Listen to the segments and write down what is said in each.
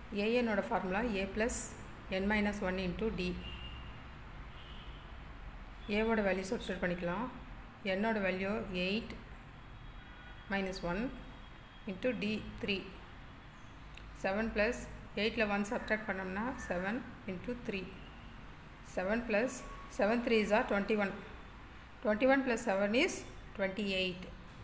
ஏஎனோட formula a plus n minus one into d ஏவோட value substitute பண்ணிக்கலாம் என்னோட value eight minus one into d three seven plus எயிட்டில் one subtract பண்ணோம்னா seven into three seven plus seven three is are twenty one twenty one plus seven is twenty eight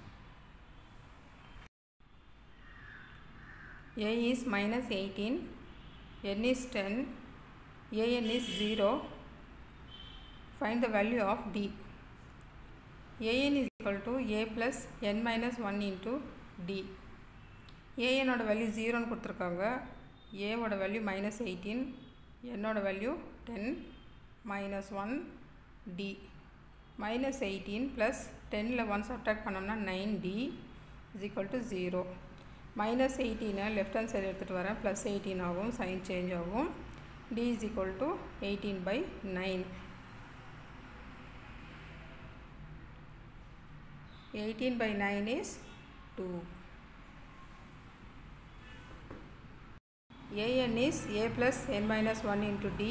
a is minus 18 n is 10 an is 0 find the value of d an is equal to a plus n minus 1 into d an ஓட value ஜீரோன்னு கொடுத்துருக்காங்க ஏவோட value minus eighteen என்னோட value ten minus one d minus eighteen plus டென்னில் one subtract பண்ணோம்னா nine d is equal to zero minus எயிட்டீனை left hand side எடுத்துகிட்டு வரேன் ப்ளஸ் எயிட்டீன் ஆகும் சைன் சேஞ்ச் ஆகும் d is equal to eighteen by nine eighteen by nine is two a n is a plus n minus one into d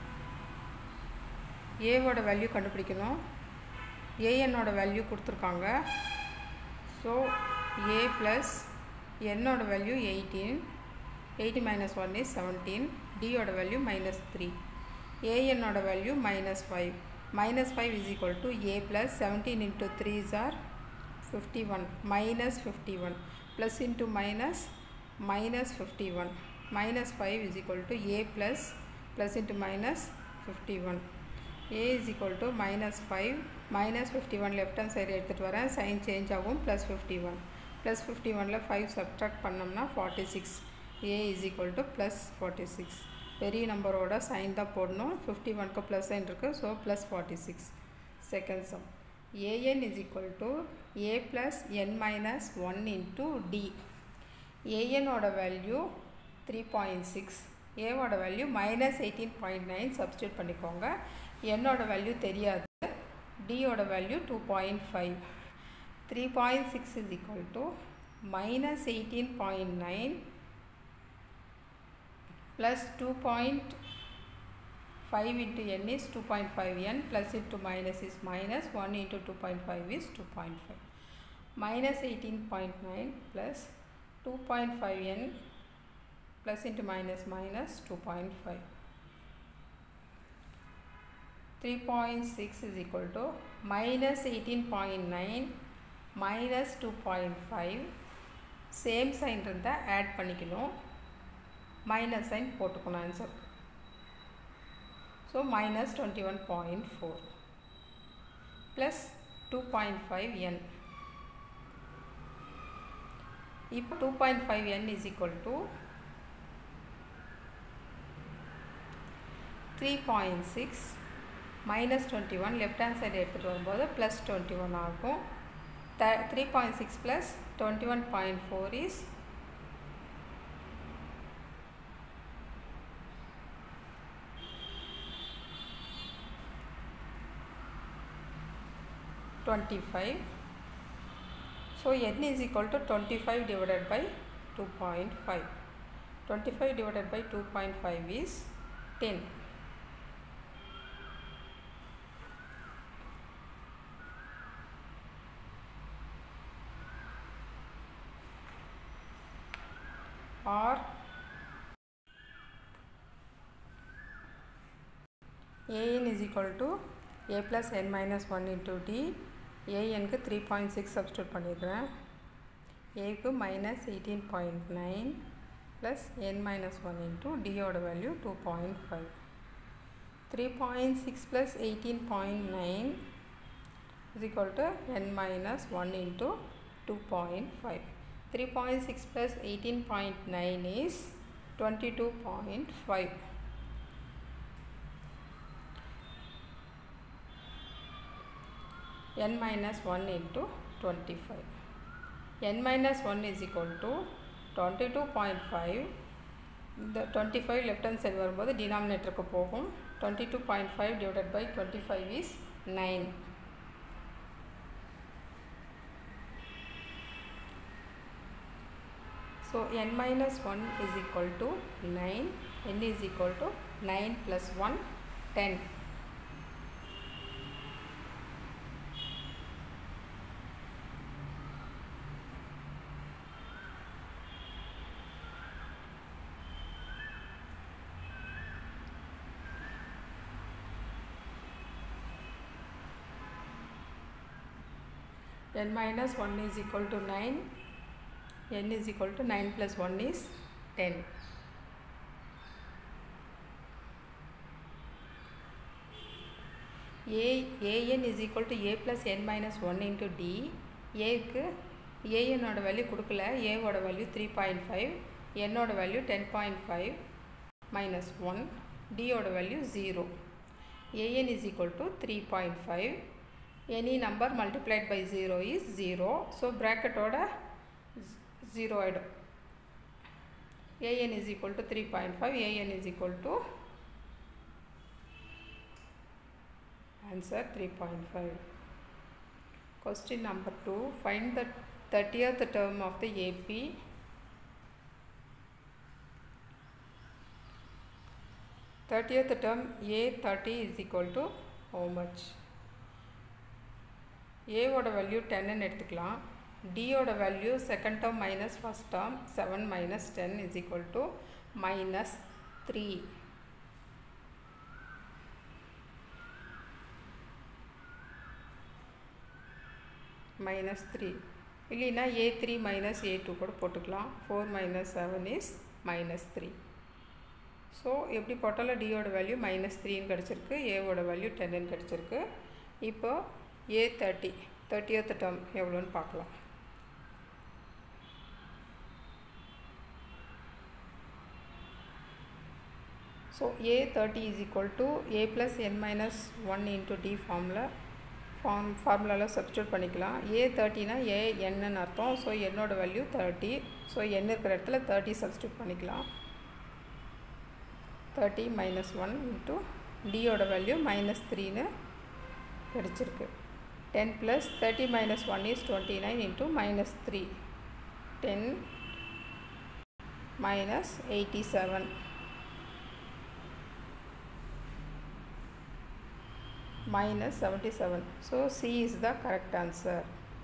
ஏவோட value கண்டுபிடிக்கணும் ஏஎன்னோட value கொடுத்துருக்காங்க so a plus என்னோட value eighteen eighty minus one is seventeen டியோட value minus three ஏஎன்னோட value minus five minus five is equal to a plus seventeen into three is are fifty one minus fifty one plus into minus minus fifty one minus 5 is equal to a plus plus into minus 51 a is equal to minus 5 minus 51 left hand side எடுத்துகிட்டு வரேன் sign change ஆகும் plus fifty one plus fifty ஒனில் five subtract பண்ணோம்னா forty six a is equal to plus forty six பெரிய நம்பரோட sign தான் போடணும் fifty ஒனுக்கு ப்ளஸ் சைன் இருக்குது so plus forty six second sum a n is equal to a plus n minus one into d ஏஎனோட value three point six ஏவோட value minus eighteen point nine substitute பண்ணிக்கோங்க என்னோட value தெரியாது டியோட value two point five three point six is equal to minus eighteen point nine plus two point five into n is two point five n plus into minus is minus one into two point five is two point five minus eighteen point nine plus two point five n plus into minus minus 2.5 3.6 is equal to minus 18.9 minus 2.5 same sign இருந்தால் add பண்ணிக்கணும் minus sign போட்டுக்கணும் answer so minus twenty one point four plus two point five n இப்போ two point five n is equal to three point six minus twenty one left hand side எடுத்துகிட்டு வரும்போது plus twenty one ஆகும் the three point six plus twenty one point four is twenty five so n is equal to 25 divided by 2.5 25 divided by 2.5 is 10 or an is equal to a plus n minus 1 into d ஏஎனுக்கு three point six substitute பண்ணியிருக்கிறேன் ஏக்கு minus eighteen point nine plus n minus one into டியோட value two point five three point six plus eighteen point nine is equal to n minus one into two point five three point six plus eighteen point nine is twenty two point five n minus 1 into 25. n minus 1 is equal to 22.5 இந்த 25 left hand side வரும்போது denominatorக்கு போகும் 22.5 divided by 25 is 9 6 So n minus 1 is equal to 9, n is equal to 9 plus 1, 10. n minus 1 is equal to 9 n is equal to 9 plus 1 is 10 a an is equal to a plus n minus 1 into d ஏக்கு ஏஎன்னோட value கொடுக்கல ஏவோட value three point five என்னோட value ten point five minus one டியோட value zero a n is equal to three point five any number multiplied by zero is zero so ப்ராக்கெட்டோட zero ஆகிடும் a n is equal to three point five a n is equal to answer 3.5 question number 2 find the 30th term of the AP 30th term A30 is equal to how much ஏவோட value டென்னு எடுத்துக்கலாம் டியோட value second term minus first term seven minus ten is equal to minus three minus three இல்லைன்னா a three minus a two கூட போட்டுக்கலாம் four minus seven is minus three so எப்படி போட்டாலும் டியோட value minus த்ரீன்னு கிடச்சிருக்கு ஏவோட வேல்யூ டென்னு கிடச்சிருக்கு இப்போ ஏ தேர்ட்டி தேர்ட்டியத் டேர்ம் எவ்வளோன்னு பார்க்கலாம் so a thirty is equal to a plus n minus one into d ஃபார்மில் ஃபார்ம் ஃபார்முலாவில் சப்ஸ்டியூட் பண்ணிக்கலாம் ஏ தேர்ட்டினா ஏ என்னன்னு அர்த்தம் ஸோ என்னோட வேல்யூ தேர்ட்டி ஸோ என் இருக்கிற இடத்துல தேர்ட்டி சப்ஸ்டியூட் பண்ணிக்கலாம் தேர்ட்டி மைனஸ் ஒன் இன்ட்டு டியோட வேல்யூ மைனஸ் த்ரீன்னு கிடச்சிருக்கு ten plus thirty minus one is twenty nine into minus three ten minus eighty seven minus 77 so C is the correct answer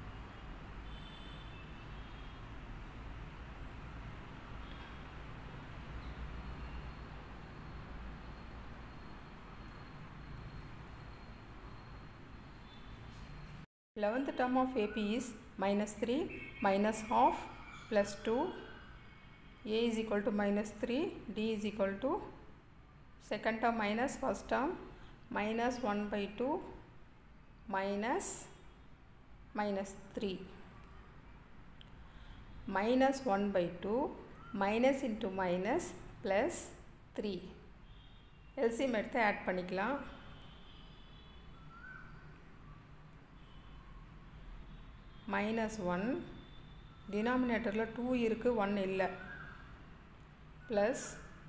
Eleventh term of AP is minus 3 minus half plus 2 A is equal to minus 3 D is equal to second term minus first term minus 1 by 2 minus minus 3 minus 1 by 2 minus into minus plus 3 LCM எடுத்து add பண்ணிக்கலாம் minus one டினாமினேட்டரில் two இருக்குது one இல்லை plus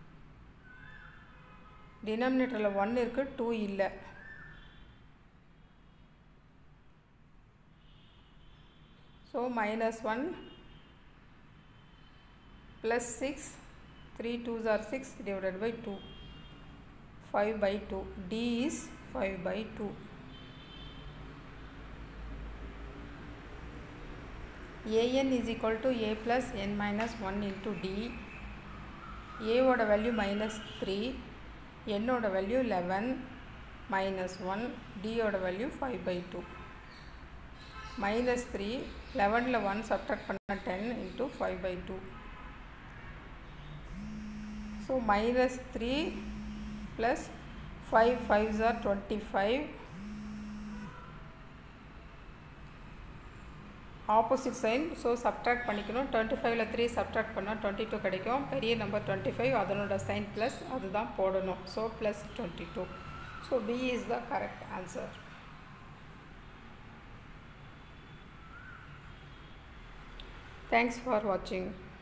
டினாமினேட்டரில் one இருக்குது two இல்லை so minus one plus six three twos are six divided by two five by two d is five by two a n is equal to a plus n minus one into d ஏவோட value minus three என்னோட value eleven minus one டியோட value five by two minus three லெவனில் one subtract பண்ண ten into five by two so minus three plus five five are twenty five opposite sign so subtract பண்ணிக்கணும் twenty ஃபைவ்ல three subtract பண்ணால் twenty two கிடைக்கும் பெரிய number twenty five அதனோட sign plus அதுதான் போடணும் so plus twenty two so b is the correct answer thanks for வாட்சிங்